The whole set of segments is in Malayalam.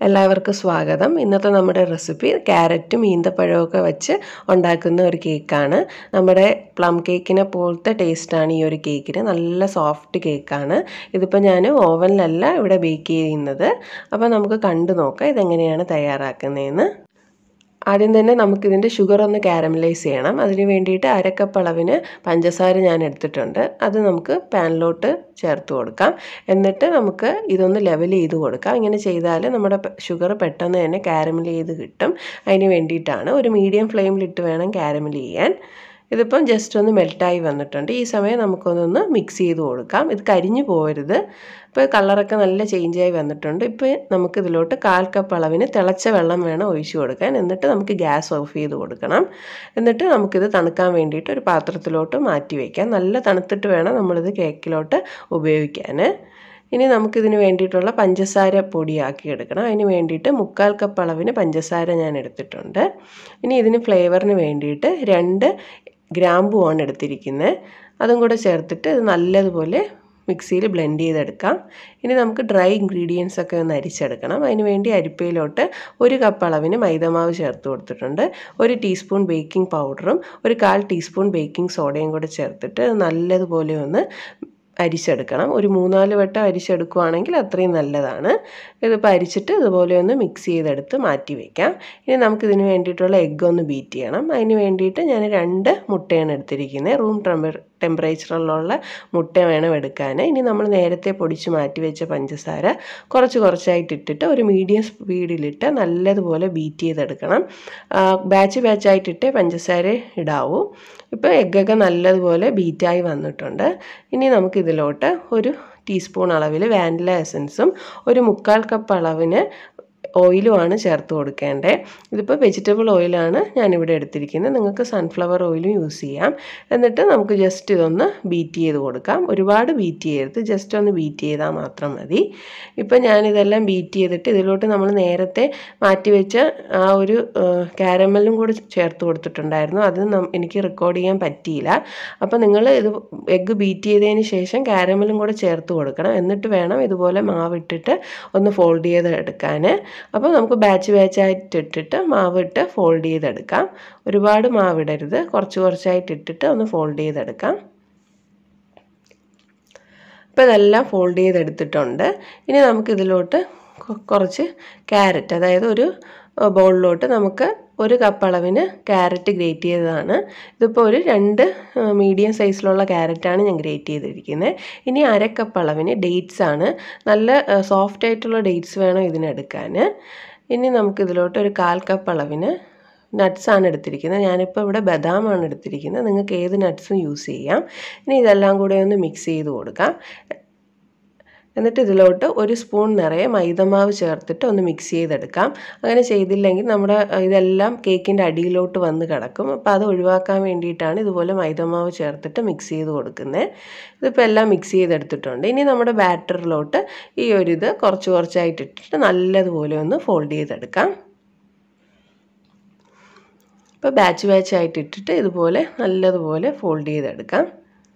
എല്ലാവർക്കും സ്വാഗതം ഇന്നത്തെ നമ്മുടെ റെസിപ്പി ക്യാരറ്റും ഈന്തപ്പഴമൊക്കെ വെച്ച് ഉണ്ടാക്കുന്ന ഒരു കേക്കാണ് നമ്മുടെ പ്ലം കേക്കിനെ പോലത്തെ ടേസ്റ്റാണ് ഈ ഒരു കേക്കിന് നല്ല സോഫ്റ്റ് കേക്കാണ് ഇതിപ്പോൾ ഞാൻ ഓവനിലല്ല ഇവിടെ ബേക്ക് ചെയ്യുന്നത് അപ്പോൾ നമുക്ക് കണ്ടു നോക്കാം ഇതെങ്ങനെയാണ് തയ്യാറാക്കുന്നതെന്ന് ആദ്യം തന്നെ നമുക്കിതിൻ്റെ ഷുഗർ ഒന്ന് കാരമലൈസ് ചെയ്യണം അതിന് വേണ്ടിയിട്ട് അരക്കപ്പ് അളവിന് പഞ്ചസാര ഞാൻ എടുത്തിട്ടുണ്ട് അത് നമുക്ക് പാനിലോട്ട് ചേർത്ത് കൊടുക്കാം എന്നിട്ട് നമുക്ക് ഇതൊന്ന് ലെവൽ ചെയ്ത് കൊടുക്കാം ഇങ്ങനെ ചെയ്താൽ നമ്മുടെ ഷുഗർ പെട്ടെന്ന് തന്നെ കാരമൽ ചെയ്ത് കിട്ടും അതിന് വേണ്ടിയിട്ടാണ് ഒരു മീഡിയം ഫ്ലെയിമിലിട്ട് വേണം കാരമൽ ചെയ്യാൻ ഇതിപ്പം ജസ്റ്റ് ഒന്ന് മെൽറ്റായി വന്നിട്ടുണ്ട് ഈ സമയം നമുക്കൊന്നൊന്ന് മിക്സ് ചെയ്ത് കൊടുക്കാം ഇത് കരിഞ്ഞു പോകരുത് ഇപ്പോൾ കളറൊക്കെ നല്ല ചേഞ്ചായി വന്നിട്ടുണ്ട് ഇപ്പോൾ നമുക്ക് ഇതിലോട്ട് കാൽ കപ്പ് അളവിന് തിളച്ച വെള്ളം വേണം ഒഴിച്ചു കൊടുക്കാൻ എന്നിട്ട് നമുക്ക് ഗ്യാസ് ഓഫ് ചെയ്ത് കൊടുക്കണം എന്നിട്ട് നമുക്കിത് തണുക്കാൻ വേണ്ടിയിട്ട് ഒരു പാത്രത്തിലോട്ട് മാറ്റി വയ്ക്കാം നല്ല തണുത്തിട്ട് വേണം നമ്മളിത് കേക്കിലോട്ട് ഉപയോഗിക്കാൻ ഇനി നമുക്കിതിന് വേണ്ടിയിട്ടുള്ള പഞ്ചസാര പൊടിയാക്കി എടുക്കണം അതിന് വേണ്ടിയിട്ട് മുക്കാൽ കപ്പ് അളവിന് പഞ്ചസാര ഞാൻ എടുത്തിട്ടുണ്ട് ഇനി ഇതിന് ഫ്ലേവറിന് വേണ്ടിയിട്ട് രണ്ട് ഗ്രാമ്പുമാണ് എടുത്തിരിക്കുന്നത് അതും കൂടെ ചേർത്തിട്ട് ഇത് നല്ലതുപോലെ മിക്സിയിൽ ബ്ലെൻഡ് ചെയ്തെടുക്കാം ഇനി നമുക്ക് ഡ്രൈ ഇൻഗ്രീഡിയൻസ് ഒക്കെ ഒന്ന് അരിച്ചെടുക്കണം അതിന് വേണ്ടി അരിപ്പയിലോട്ട് ഒരു കപ്പ് അളവിന് മൈദമാവ് ചേർത്ത് കൊടുത്തിട്ടുണ്ട് ഒരു ടീസ്പൂൺ ബേക്കിംഗ് പൗഡറും ഒരു കാൽ ടീസ്പൂൺ ബേക്കിംഗ് സോഡയും കൂടെ ചേർത്തിട്ട് നല്ലതുപോലെ ഒന്ന് അരിച്ചെടുക്കണം ഒരു മൂന്നാല് വട്ടം അരിച്ചെടുക്കുകയാണെങ്കിൽ അത്രയും നല്ലതാണ് ഇതിപ്പോൾ അരിച്ചിട്ട് ഇതുപോലെ ഒന്ന് മിക്സ് ചെയ്തെടുത്ത് മാറ്റി വയ്ക്കാം ഇനി നമുക്കിതിന് വേണ്ടിയിട്ടുള്ള എഗ്ഗ് ഒന്ന് ബീറ്റ് ചെയ്യണം അതിന് വേണ്ടിയിട്ട് ഞാൻ രണ്ട് മുട്ടയാണ് എടുത്തിരിക്കുന്നത് റൂം ടെമ്പർ ടെമ്പറേച്ചറിലുള്ള മുട്ട വേണം എടുക്കാൻ ഇനി നമ്മൾ നേരത്തെ പൊടിച്ച് മാറ്റി വെച്ച പഞ്ചസാര കുറച്ച് കുറച്ചായിട്ട് ഇട്ടിട്ട് ഒരു മീഡിയം സ്പീഡിലിട്ട് നല്ലതുപോലെ ബീറ്റ് ചെയ്തെടുക്കണം ബാച്ച് ബാച്ചായിട്ടിട്ടേ പഞ്ചസാര ഇടാവൂ ഇപ്പോൾ എഗ്ഗൊക്കെ നല്ലതുപോലെ ബീറ്റായി വന്നിട്ടുണ്ട് ഇനി നമുക്കിതിലോട്ട് ഒരു ടീസ്പൂൺ അളവിൽ വാനില എസൻസും ഒരു മുക്കാൽ കപ്പ് അളവിന് ഓയിലുമാണ് ചേർത്ത് കൊടുക്കേണ്ടത് ഇതിപ്പോൾ വെജിറ്റബിൾ ഓയിലാണ് ഞാനിവിടെ എടുത്തിരിക്കുന്നത് നിങ്ങൾക്ക് സൺഫ്ലവർ ഓയിലും യൂസ് ചെയ്യാം എന്നിട്ട് നമുക്ക് ജസ്റ്റ് ഇതൊന്ന് ബീറ്റ് ചെയ്ത് കൊടുക്കാം ഒരുപാട് ബീറ്റ് ചെയ്യരുത് ജസ്റ്റ് ഒന്ന് ബീറ്റ് ചെയ്താൽ മാത്രം മതി ഇപ്പം ഞാനിതെല്ലാം ബീറ്റ് ചെയ്തിട്ട് ഇതിലോട്ട് നമ്മൾ നേരത്തെ മാറ്റി വെച്ച ആ ഒരു കാരമലും കൂടി ചേർത്ത് കൊടുത്തിട്ടുണ്ടായിരുന്നു അത് എനിക്ക് റെക്കോർഡ് ചെയ്യാൻ പറ്റിയില്ല അപ്പോൾ നിങ്ങൾ ഇത് എഗ്ഗ് ബീറ്റ് ചെയ്തതിന് ശേഷം കാരമലും കൂടെ ചേർത്ത് കൊടുക്കണം എന്നിട്ട് വേണം ഇതുപോലെ മാവിട്ടിട്ട് ഒന്ന് ഫോൾഡ് ചെയ്ത് എടുക്കാൻ അപ്പോൾ നമുക്ക് ബാച്ച് ബാച്ചായിട്ട് ഇട്ടിട്ട് മാവ് ഇട്ട് ഫോൾഡ് ചെയ്തെടുക്കാം ഒരുപാട് മാവിടരുത് കുറച്ച് കുറച്ചായിട്ട് ഇട്ടിട്ട് ഒന്ന് ഫോൾഡ് ചെയ്തെടുക്കാം ഇപ്പോൾ ഇതെല്ലാം ഫോൾഡ് ചെയ്തെടുത്തിട്ടുണ്ട് ഇനി നമുക്കിതിലോട്ട് കുറച്ച് ക്യാരറ്റ് അതായത് ഒരു ബൗളിലോട്ട് നമുക്ക് ഒരു കപ്പ് അളവിന് ക്യാരറ്റ് ഗ്രേറ്റ് ചെയ്തതാണ് ഇതിപ്പോൾ ഒരു രണ്ട് മീഡിയം സൈസിലുള്ള ക്യാരറ്റാണ് ഞാൻ ഗ്രേറ്റ് ചെയ്തിരിക്കുന്നത് ഇനി അര കപ്പ് അളവിന് ഡേറ്റ്സ് ആണ് നല്ല സോഫ്റ്റ് ആയിട്ടുള്ള ഡേറ്റ്സ് വേണം ഇതിനെടുക്കാൻ ഇനി നമുക്കിതിലോട്ട് ഒരു കാൽ കപ്പ് അളവിന് നട്ട്സാണ് എടുത്തിരിക്കുന്നത് ഞാനിപ്പോൾ ഇവിടെ ബദാമാണ് എടുത്തിരിക്കുന്നത് നിങ്ങൾക്ക് ഏത് നട്ട്സും യൂസ് ചെയ്യാം ഇനി ഇതെല്ലാം കൂടെ ഒന്ന് മിക്സ് ചെയ്ത് കൊടുക്കാം എന്നിട്ട് ഇതിലോട്ട് ഒരു സ്പൂൺ നിറയെ മൈദമാവ് ചേർത്തിട്ട് ഒന്ന് മിക്സ് ചെയ്തെടുക്കാം അങ്ങനെ ചെയ്തില്ലെങ്കിൽ നമ്മുടെ ഇതെല്ലാം കേക്കിൻ്റെ അടിയിലോട്ട് വന്ന് കിടക്കും അപ്പോൾ അത് ഒഴിവാക്കാൻ വേണ്ടിയിട്ടാണ് ഇതുപോലെ മൈദമാവ് ചേർത്തിട്ട് മിക്സ് ചെയ്ത് കൊടുക്കുന്നത് ഇതിപ്പോൾ എല്ലാം മിക്സ് ചെയ്തെടുത്തിട്ടുണ്ട് ഇനി നമ്മുടെ ബാറ്ററിലോട്ട് ഈ ഒരു ഇത് കുറച്ച് കുറച്ചായിട്ട് ഇട്ടിട്ട് നല്ലതുപോലെ ഒന്ന് ഫോൾഡ് ചെയ്തെടുക്കാം ഇപ്പോൾ ബാച്ച് ബാച്ചായിട്ട് ഇട്ടിട്ട് ഇതുപോലെ നല്ലതുപോലെ ഫോൾഡ് ചെയ്തെടുക്കാം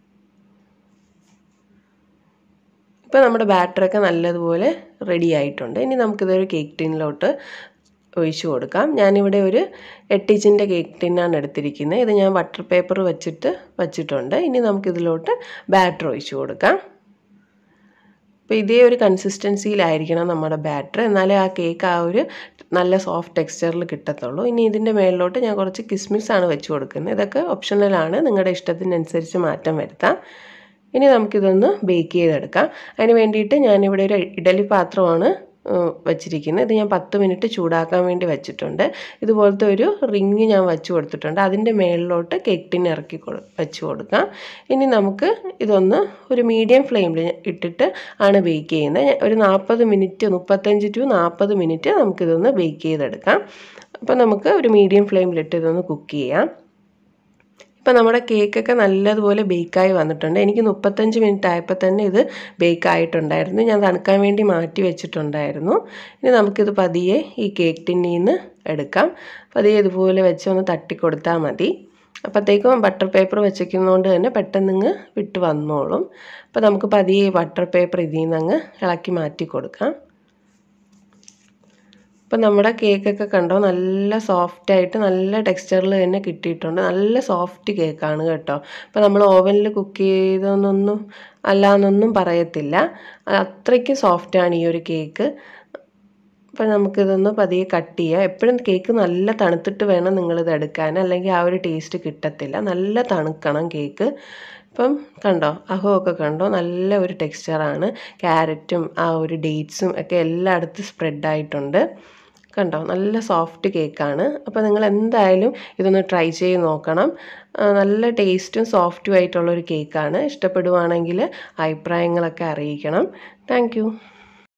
ഇപ്പോൾ നമ്മുടെ ബാറ്ററൊക്കെ നല്ലതുപോലെ റെഡി ആയിട്ടുണ്ട് ഇനി നമുക്കിതൊരു കേക്ക് ടിന്നിലോട്ട് ഒഴിച്ചു കൊടുക്കാം ഞാനിവിടെ ഒരു എട്ട് ഇഞ്ചിൻ്റെ കേക്ക് ടിന്നാണ് എടുത്തിരിക്കുന്നത് ഇത് ഞാൻ ബട്ടർ പേപ്പർ വെച്ചിട്ട് വച്ചിട്ടുണ്ട് ഇനി നമുക്കിതിലോട്ട് ബാറ്റർ ഒഴിച്ചു കൊടുക്കാം അപ്പോൾ ഇതേ ഒരു കൺസിസ്റ്റൻസിയിലായിരിക്കണം നമ്മുടെ ബാറ്റർ എന്നാലേ ആ കേക്ക് ആ ഒരു നല്ല സോഫ്റ്റ് ടെക്സ്ചറിൽ കിട്ടത്തുള്ളൂ ഇനി ഇതിൻ്റെ മേളിലോട്ട് ഞാൻ കുറച്ച് കിസ്മിസ് ആണ് വെച്ച് കൊടുക്കുന്നത് ഇതൊക്കെ ഓപ്ഷണലാണ് നിങ്ങളുടെ ഇഷ്ടത്തിനനുസരിച്ച് മാറ്റം വരുത്താം ഇനി നമുക്കിതൊന്ന് ബേക്ക് ചെയ്തെടുക്കാം അതിന് വേണ്ടിയിട്ട് ഞാനിവിടെ ഒരു ഇഡലി പാത്രമാണ് വച്ചിരിക്കുന്നത് ഇത് ഞാൻ പത്ത് മിനിറ്റ് ചൂടാക്കാൻ വേണ്ടി വെച്ചിട്ടുണ്ട് ഇതുപോലത്തെ ഒരു റിങ് ഞാൻ വെച്ച് കൊടുത്തിട്ടുണ്ട് അതിൻ്റെ മേളിലോട്ട് കേക്ക് ടിൻ ഇറക്കി കൊടു വെച്ച് കൊടുക്കാം ഇനി നമുക്ക് ഇതൊന്ന് ഒരു മീഡിയം ഫ്ലെയിമിൽ ഇട്ടിട്ട് ആണ് ബേക്ക് ചെയ്യുന്നത് ഒരു നാൽപ്പത് മിനിറ്റ് മുപ്പത്തഞ്ച് ടു നാൽപ്പത് മിനിറ്റ് നമുക്കിതൊന്ന് ബേക്ക് ചെയ്തെടുക്കാം അപ്പോൾ നമുക്ക് ഒരു മീഡിയം ഫ്ലെയിമിലിട്ട് ഇതൊന്ന് കുക്ക് ചെയ്യാം ഇപ്പം നമ്മുടെ കേക്കൊക്കെ നല്ലതുപോലെ ബേക്കായി വന്നിട്ടുണ്ട് എനിക്ക് മുപ്പത്തഞ്ച് മിനിറ്റ് ആയപ്പോൾ തന്നെ ഇത് ബേക്ക് ആയിട്ടുണ്ടായിരുന്നു ഞാൻ തണുക്കാൻ വേണ്ടി മാറ്റി വെച്ചിട്ടുണ്ടായിരുന്നു ഇനി നമുക്കിത് പതിയെ ഈ കേക്ക് ടിന്നിൽ നിന്ന് എടുക്കാം പതിയെ ഇതുപോലെ വെച്ച് ഒന്ന് തട്ടിക്കൊടുത്താൽ മതി അപ്പോഴത്തേക്കും ബട്ടർ പേപ്പർ വെച്ചിരിക്കുന്നതുകൊണ്ട് തന്നെ പെട്ടെന്ന് ഇങ്ങ് വിട്ട് വന്നോളും അപ്പോൾ നമുക്ക് പതിയെ ബട്ടർ പേപ്പർ ഇതിൽ നിന്ന് അങ്ങ് ഇളക്കി മാറ്റി കൊടുക്കാം ഇപ്പം നമ്മുടെ കേക്കൊക്കെ കണ്ടോ നല്ല സോഫ്റ്റായിട്ട് നല്ല ടെക്സ്ചറിൽ തന്നെ കിട്ടിയിട്ടുണ്ട് നല്ല സോഫ്റ്റ് കേക്കാണ് കേട്ടോ ഇപ്പം നമ്മൾ ഓവനിൽ കുക്ക് ചെയ്തെന്നൊന്നും അല്ലാന്നൊന്നും പറയത്തില്ല അത്രയ്ക്ക് സോഫ്റ്റാണ് ഈ ഒരു കേക്ക് അപ്പം നമുക്കിതൊന്ന് പതിയെ കട്ട് ചെയ്യാം എപ്പോഴും കേക്ക് നല്ല തണുത്തിട്ട് വേണം നിങ്ങളിത് എടുക്കാൻ അല്ലെങ്കിൽ ആ ഒരു ടേസ്റ്റ് കിട്ടത്തില്ല നല്ല തണുക്കണം കേക്ക് ഇപ്പം കണ്ടോ അഹമൊക്കെ കണ്ടോ നല്ല ഒരു ടെക്സ്ചറാണ് ക്യാരറ്റും ആ ഒരു ഡേറ്റ്സും ഒക്കെ എല്ലായിടത്തും സ്പ്രെഡായിട്ടുണ്ട് കണ്ടോ നല്ല സോഫ്റ്റ് കേക്കാണ് അപ്പോൾ നിങ്ങൾ എന്തായാലും ഇതൊന്ന് ട്രൈ ചെയ്ത് നോക്കണം നല്ല ടേസ്റ്റും സോഫ്റ്റും ആയിട്ടുള്ളൊരു കേക്കാണ് ഇഷ്ടപ്പെടുവാണെങ്കിൽ അഭിപ്രായങ്ങളൊക്കെ അറിയിക്കണം താങ്ക്